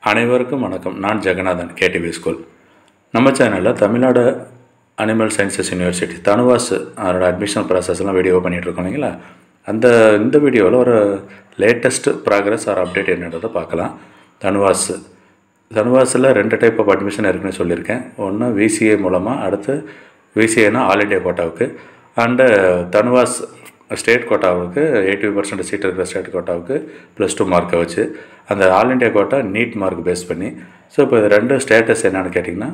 அனைவருக்கும் வணக்கம் நான் ஜெகநாதன் கேடிவி ஸ்கூல் நம்ம சேனலில் Tamil Nadu animal sciences university TANUVAS அதோட அட்மிஷன் ப்ராசஸ்லாம் வீடியோ பண்ணிகிட்ருக்கோம் இல்லைங்களா அந்த இந்த வீடியோவில் ஒரு லேட்டஸ்ட் ப்ராக்ரஸ் ஆர் அப்டேட் என்னன்றதை பார்க்கலாம் தனுவாஸ் தனுவாஸில் ரெண்டு டைப் ஆஃப் அட்மிஷன் இருக்குன்னு சொல்லியிருக்கேன் ஒன்று விசிஏ மூலமாக அடுத்து விசிஏனா ஆல் இண்டியா கோட்டாவுக்கு அண்டு தனுவாஸ் ஸ்டேட் கோட்டாவுக்கு எயிட்டி பர்சன்ட் சீட் இருக்கிற ஸ்டேட் கோட்டாவுக்கு ப்ளஸ் டூ மார்க்கை வச்சு அந்த all India quota NEET mark base பண்ணி ஸோ இப்போ இது ரெண்டு ஸ்டேட்டஸ் என்னென்னு கேட்டிங்கன்னா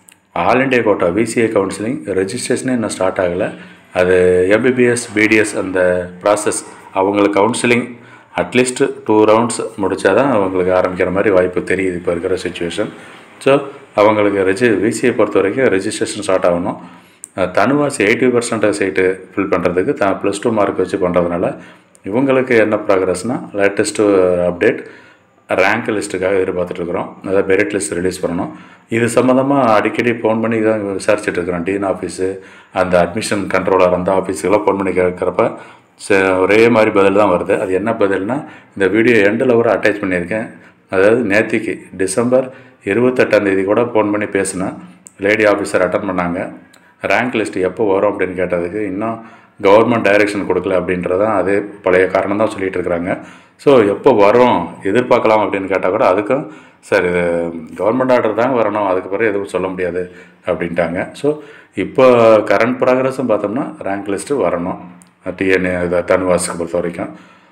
all India quota VCA counselling ரெஜிஸ்ட்ரேஷனே இன்னும் ஸ்டார்ட் ஆகலை அது எம்பிபிஎஸ் பிடிஎஸ் அந்த ப்ராசஸ் அவங்களுக்கு கவுன்சிலிங் அட்லீஸ்ட் டூ ரவுண்ட்ஸ் முடித்தா தான் அவங்களுக்கு ஆரம்பிக்கிற மாதிரி வாய்ப்பு தெரியுது இப்போ இருக்கிற சுச்சுவேஷன் ஸோ அவங்களுக்கு ரெஜி விசிஏ பொறுத்த வரைக்கும் ரெஜிஸ்ட்ரேஷன் ஸ்டார்ட் ஆகணும் TANUVAS eighty percent seat fill பண்ணுறதுக்கு த ப்ளஸ் டூ மார்க் வச்சு பண்ணுறதுனால இவங்களுக்கு என்ன ப்ராக்ரஸ்னால் லேட்டஸ்ட்டு அப்டேட் ரேங்க் லிஸ்ட்டுக்காக எதிர்பார்த்துட்ருக்குறோோம் அதாவது மெரிட் லிஸ்ட் ரிலீஸ் பண்ணணும் இது சம்மந்தமாக அடிக்கடி ஃபோன் பண்ணி தான் விசாரிச்சுட்டு இருக்கிறோம் டீன் ஆஃபீஸு அந்த அட்மிஷன் கண்ட்ரோலர் அந்த ஆஃபீஸுக்கெல்லாம் ஃபோன் பண்ணி கேட்குறப்ப ச ஒரே மாதிரி பதில் தான் வருது அது என்ன பதில்னால் இந்த வீடியோ எண்டில் ஒரு அட்டாச் பண்ணியிருக்கேன் அதாவது நேத்திக்கு டிசம்பர் இருபத்தெட்டாந்தேதி கூட ஃபோன் பண்ணி பேசினேன் லேடி ஆஃபீஸர் அட்டன் பண்ணாங்க ரேங்க் லிஸ்ட் எப்போ வரும் அப்படின்னு கேட்டதுக்கு இன்னும் கவர்மெண்ட் டைரெக்ஷன் கொடுக்கல அப்படின்றதான் அதே பழைய காரணம் தான் சொல்லிகிட்டு இருக்கிறாங்க ஸோ எப்போ வரும் எதிர்பார்க்கலாம் அப்படின்னு கேட்டால் கூட அதுக்கும் சார் இது கவர்மெண்ட் ஆர்டர் தாங்க வரணும் அதுக்கு பிறகு எதுவும் சொல்ல முடியாது அப்படின்ட்டாங்க ஸோ இப்போ கரண்ட் ப்ராக்ரஸும் பார்த்தோம்னா ரேங்க் லிஸ்ட்டு வரணும் டிஎன்ஏ இதை தனுவாஸுக்கு பொறுத்த வரைக்கும்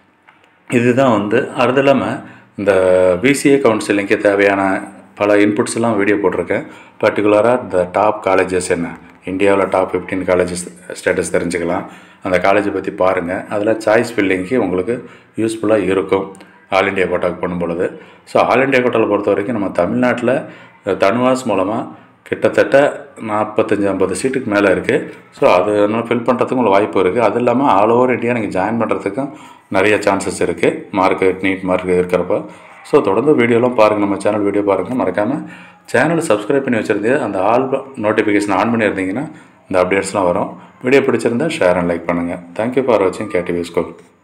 இதுதான் வந்து அது இல்லாமல் இந்த பிசிஏ கவுன்சிலிங்க்கு தேவையான பல இன்புட்ஸ் எல்லாம் வீடியோ போட்டிருக்கேன் பர்டிகுலராக இந்த டாப் காலேஜஸ் என்ன இந்தியாவில் டாப் ஃபிஃப்டீன் காலேஜஸ் ஸ்டேட்டஸ் தெரிஞ்சுக்கலாம் அந்த காலேஜை பற்றி பாருங்கள் அதில் சாய்ஸ் ஃபில்லிங்க்கு உங்களுக்கு யூஸ்ஃபுல்லாக இருக்கும் ஆல் இண்டியா கோட்டாவுக்கு பண்ணும் பொழுது ஸோ ஆல் இண்டியா கோட்டாவில் பொறுத்த வரைக்கும் நம்ம தமிழ்நாட்டில் தனுவாஸ் மூலமாக கிட்டத்தட்ட நாற்பத்தஞ்சி ஐம்பது சீட்டுக்கு மேலே இருக்குது ஸோ அது இன்னும் ஃபில் பண்ணுறதுக்கும் உங்களுக்கு வாய்ப்பு இருக்குது அது இல்லாமல் ஆல் ஓவர் இந்தியா நீங்கள் ஜாயின் பண்ணுறதுக்கும் நிறைய சான்சஸ் இருக்குது மார்க்கு நீட் மார்க் இருக்கிறப்ப ஸோ தொடர்ந்து வீடியோலாம் பாருங்கள் நம்ம சேனல் வீடியோ பாருங்கள் மறக்காமல் சேனலை சப்ஸ்கிரைப் பண்ணி வச்சுருந்தீங்க அந்த ஆல் நோட்டிஃபிகேஷன் ஆன் பண்ணியிருந்தீங்கன்னா இந்த அப்டேட்ஸ்லாம் வரும் வீடியோ பிடிச்சிருந்தா ஷேர் அண்ட் லைக் பண்ணுங்கள் தேங்க்யூ ஃபார் வாட்சிங் கேடிவி ஸ்கூல்